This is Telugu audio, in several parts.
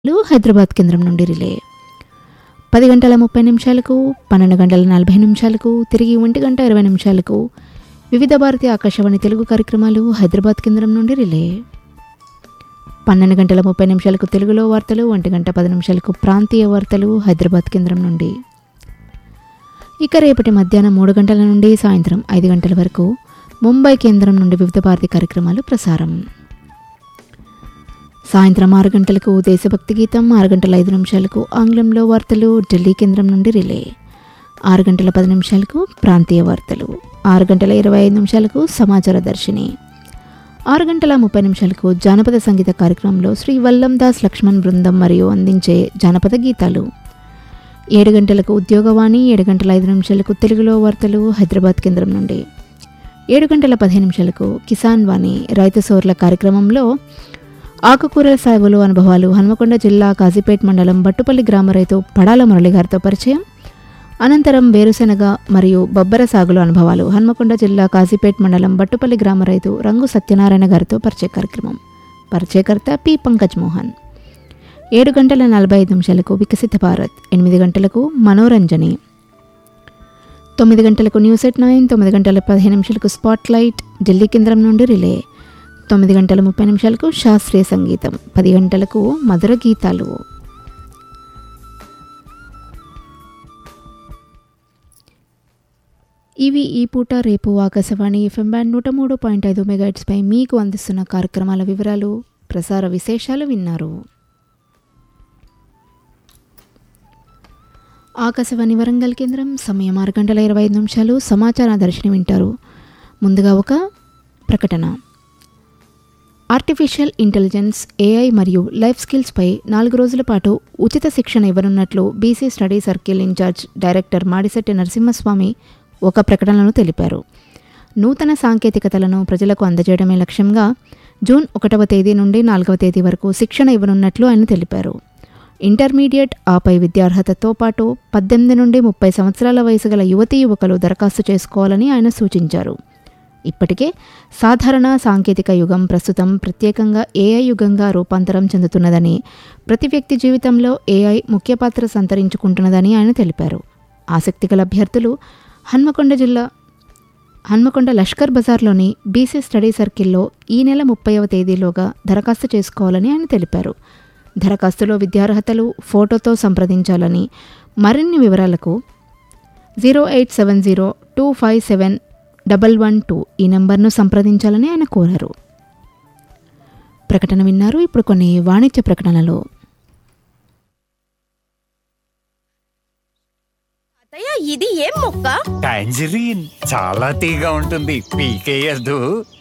లు హైదరాబాద్ కేంద్రం నుండి రిలే పది గంటల ముప్పై నిమిషాలకు పన్నెండు గంటల నలభై నిమిషాలకు తిరిగి ఒంటి గంట ఇరవై నిమిషాలకు వివిధ భారతి ఆకాశవాణి తెలుగు కార్యక్రమాలు హైదరాబాద్ కేంద్రం నుండి రిలే పన్నెండు గంటల ముప్పై నిమిషాలకు తెలుగులో వార్తలు ఒంటి గంట పది నిమిషాలకు ప్రాంతీయ వార్తలు హైదరాబాద్ కేంద్రం నుండి ఇక రేపటి మధ్యాహ్నం మూడు గంటల నుండి సాయంత్రం ఐదు గంటల వరకు ముంబై కేంద్రం నుండి వివిధ భారతి కార్యక్రమాలు ప్రసారం సాయంత్రం ఆరు గంటలకు దేశభక్తి గీతం ఆరు గంటల ఐదు నిమిషాలకు ఆంగ్లంలో వార్తలు ఢిల్లీ కేంద్రం నుండి రిలే ఆరు గంటల పది నిమిషాలకు ప్రాంతీయ వార్తలు ఆరు గంటల ఇరవై ఐదు నిమిషాలకు సమాచార దర్శిని ఆరు గంటల ముప్పై నిమిషాలకు జానపద సంగీత కార్యక్రమంలో శ్రీ వల్లం దాస్ లక్ష్మణ్ బృందం మరియు అందించే జానపద గీతాలు ఏడు గంటలకు ఉద్యోగవాణి ఏడు గంటల ఐదు నిమిషాలకు తెలుగులో వార్తలు హైదరాబాద్ కేంద్రం నుండి ఏడు గంటల పదిహేను నిమిషాలకు కిసాన్ వాణి రైతు సోర్ల కార్యక్రమంలో ఆకుకూరల సాగులో అనుభవాలు హన్మకొండ జిల్లా కాజీపేట్ మండలం బట్టుపల్లి గ్రామ రైతు పడాల మురళి గారితో పరిచయం అనంతరం వేరుశెనగ మరియు బొబ్బర సాగులో అనుభవాలు హన్మకొండ జిల్లా కాజీపేట్ మండలం బట్టుపల్లి గ్రామ రైతు రంగు సత్యనారాయణ గారితో పరిచయ కార్యక్రమం పరిచయకర్త పి పంకజ్ మోహన్ ఏడు గంటల నలభై ఐదు నిమిషాలకు వికసిత భారత్ ఎనిమిది గంటలకు మనోరంజని తొమ్మిది గంటలకు న్యూస్ ఎట్ నైన్ తొమ్మిది గంటల పదిహేను నిమిషాలకు స్పాట్ లైట్ ఢిల్లీ కేంద్రం నుండి రిలే తొమ్మిది గంటల ముప్పై నిమిషాలకు శాస్త్రీయ సంగీతం పది గంటలకు మధుర గీతాలు ఇవి ఈ పూట రేపు ఆకాశవాణి ఎఫ్ఎం బ్యాండ్ నూట మూడు పాయింట్ ఐదు మెగాట్స్పై మీకు అందిస్తున్న కార్యక్రమాల వివరాలు ప్రసార విశేషాలు విన్నారు ఆకాశవాణి వరంగల్ కేంద్రం సమయం ఆరు గంటల ఇరవై ఐదు నిమిషాలు సమాచార దర్శనం వింటారు ముందుగా ఒక ప్రకటన ఆర్టిఫిషియల్ ఇంటెలిజెన్స్ ఏఐ మరియు లైఫ్ స్కిల్స్పై నాలుగు రోజుల పాటు ఉచిత శిక్షణ ఇవ్వనున్నట్లు BC study circle in charge director Madishetti Narasimhaswamy ఒక ప్రకటనలో తెలిపారు నూతన సాంకేతికతలను ప్రజలకు అందజేయడమే లక్ష్యంగా జూన్ ఒకటవ తేదీ నుండి నాలుగవ తేదీ వరకు శిక్షణ ఇవ్వనున్నట్లు ఆయన తెలిపారు ఇంటర్మీడియట్ ఆపై విద్యార్హతతో పాటు పద్దెనిమిది నుండి ముప్పై సంవత్సరాల వయసు గల యువతీ యువకులు దరఖాస్తు చేసుకోవాలని ఆయన సూచించారు ఇప్పటికే సాధారణ సాంకేతిక యుగం ప్రస్తుతం ప్రత్యేకంగా ఏఐ యుగంగా రూపాంతరం చెందుతున్నదని ప్రతి వ్యక్తి జీవితంలో ఏఐ ముఖ్య పాత్ర సంతరించుకుంటున్నదని ఆయన తెలిపారు ఆసక్తి గల అభ్యర్థులు హన్మకొండ జిల్లా హన్మకొండ లష్కర్ బజార్లోని బీసీ స్టడీ సర్కిల్లో ఈ నెల ముప్పైవ తేదీలోగా దరఖాస్తు చేసుకోవాలని ఆయన తెలిపారు దరఖాస్తులో విద్యార్హతలు ఫోటోతో సంప్రదించాలని మరిన్ని వివరాలకు zero eight seven zero two five seven double one two ఈ నెంబర్ను సంప్రదించాలని ఆయన కోరారు ప్రకటన విన్నారు ఇప్పుడు కొన్ని వాణిజ్య ప్రకటనలు అత్తయ్య ఇది ఏం మొక్క టాంజరీన్ చాలా తీగా ఉంటుంది పీకేయద్దు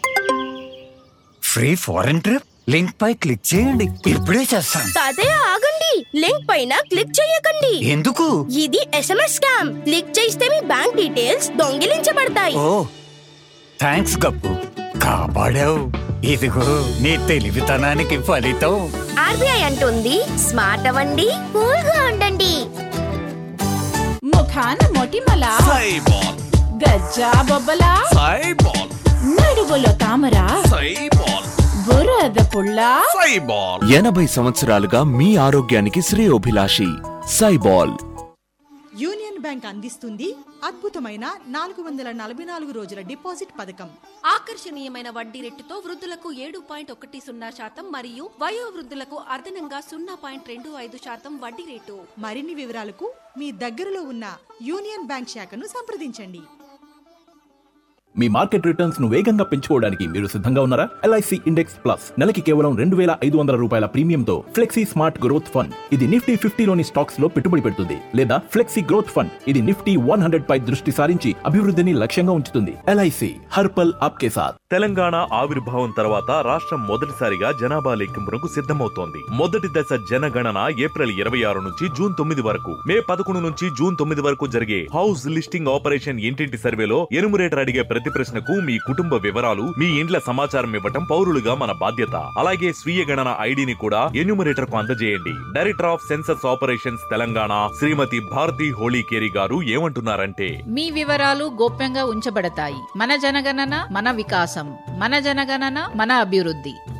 ఫ్రీ ఫారెన్ ట్రిప్ లింక్ పై క్లిక్ చేయండి ఇప్పుడే చేస్తాం తాతయ్య ఆగండి లింక్ పైన క్లిక్ చేయకండి ఎందుకు ఇది ఎస్ఎంఎస్ స్కామ్ క్లిక్ చేస్తే మీ బ్యాంక్ డీటెయిల్స్ దొంగిలించబడతాయి ఓ థ్యాంక్స్ గప్పు కాపాడావు ఇదిగో నీ తెలివితనానికి ఫలితం ఆర్బీఐ అంటుంది స్మార్ట్ అవ్వండి కూల్ గా ఉండండి ముఖాన మొటిమల సైబాల్ గజ్జా బొబ్బల సైబాల్ నడువులో తామర సైబాల్ బురద పుల్ల సైబాల్ ఎనభై సంవత్సరాలుగా మీ ఆరోగ్యానికి శ్రేయోభిలాషి సైబాల్ యూనియన్ బ్యాంక్ అందిస్తుంది అద్భుతమైన నాలుగు వందల నలభై నాలుగు రోజుల డిపాజిట్ పథకం ఆకర్షణీయమైన వడ్డీ రేటుతో వృద్ధులకు ఏడు పాయింట్ ఒకటి సున్నా శాతం మరియు వయో వృద్ధులకు అదనంగా సున్నా పాయింట్ రెండు ఐదు శాతం వడ్డీ రేటు మరిన్ని వివరాలకు మీ దగ్గరలో ఉన్న యూనియన్ బ్యాంక్ శాఖను సంప్రదించండి మీ మార్కెట్ రిటర్న్స్ ను వేగంగా పెంచుకోవడానికి మీరు సిద్ధంగా ఉన్నారా ఎల్ఐసి ఇండెక్స్ ప్లస్ నెలకి కేవలం రెండు వేల ఐదు వందల రూపాయల ప్రీమియంతో ఫ్లెక్సీ స్మార్ట్ గ్రోత్ ఫండ్ ఇది నిఫ్టీ ఫిఫ్టీలోని స్టాక్స్ లో పెట్టుబడి పెడుతుంది లేదా ఫ్లెక్సీ గ్రోత్ ఫండ్ ఇది నిఫ్టీ వన్ హండ్రెడ్ పై దృష్టి సారించి అభివృద్ధిని లక్ష్యంగా ఉంచుతుంది ఎల్ఐసి హర్పల్ ఆప్కే సాత్ తెలంగాణ ఆవిర్భావం తర్వాత రాష్ట్రం మొదటిసారిగా జనాభా లెక్కింపునకు సిద్ధమవుతోంది మొదటి దశ జనగణన ఏప్రిల్ ఇరవై ఆరు నుంచి జూన్ తొమ్మిది వరకు మే పదకొండు నుంచి జూన్ తొమ్మిది వరకు జరిగే హౌస్ లిస్టింగ్ ఆపరేషన్ ఇంటింటి సర్వేలో ఎనుమరేటర్ అడిగే ప్రతి ప్రశ్నకు మీ కుటుంబ వివరాలు మీ ఇండ్ల సమాచారం ఇవ్వటం పౌరులుగా మన బాధ్యత అలాగే స్వీయ గణన ఐడిని కూడా ఎన్యూమరేటర్ కు అందజేయండి director of census operations Telangana Shrimati Bharati Holikeri గారు ఏమంటున్నారంటే మీ వివరాలు గోప్యంగా ఉంచబడతాయి మన జనగణన మన వికాసం మన జనగణన మన అభివృద్ధి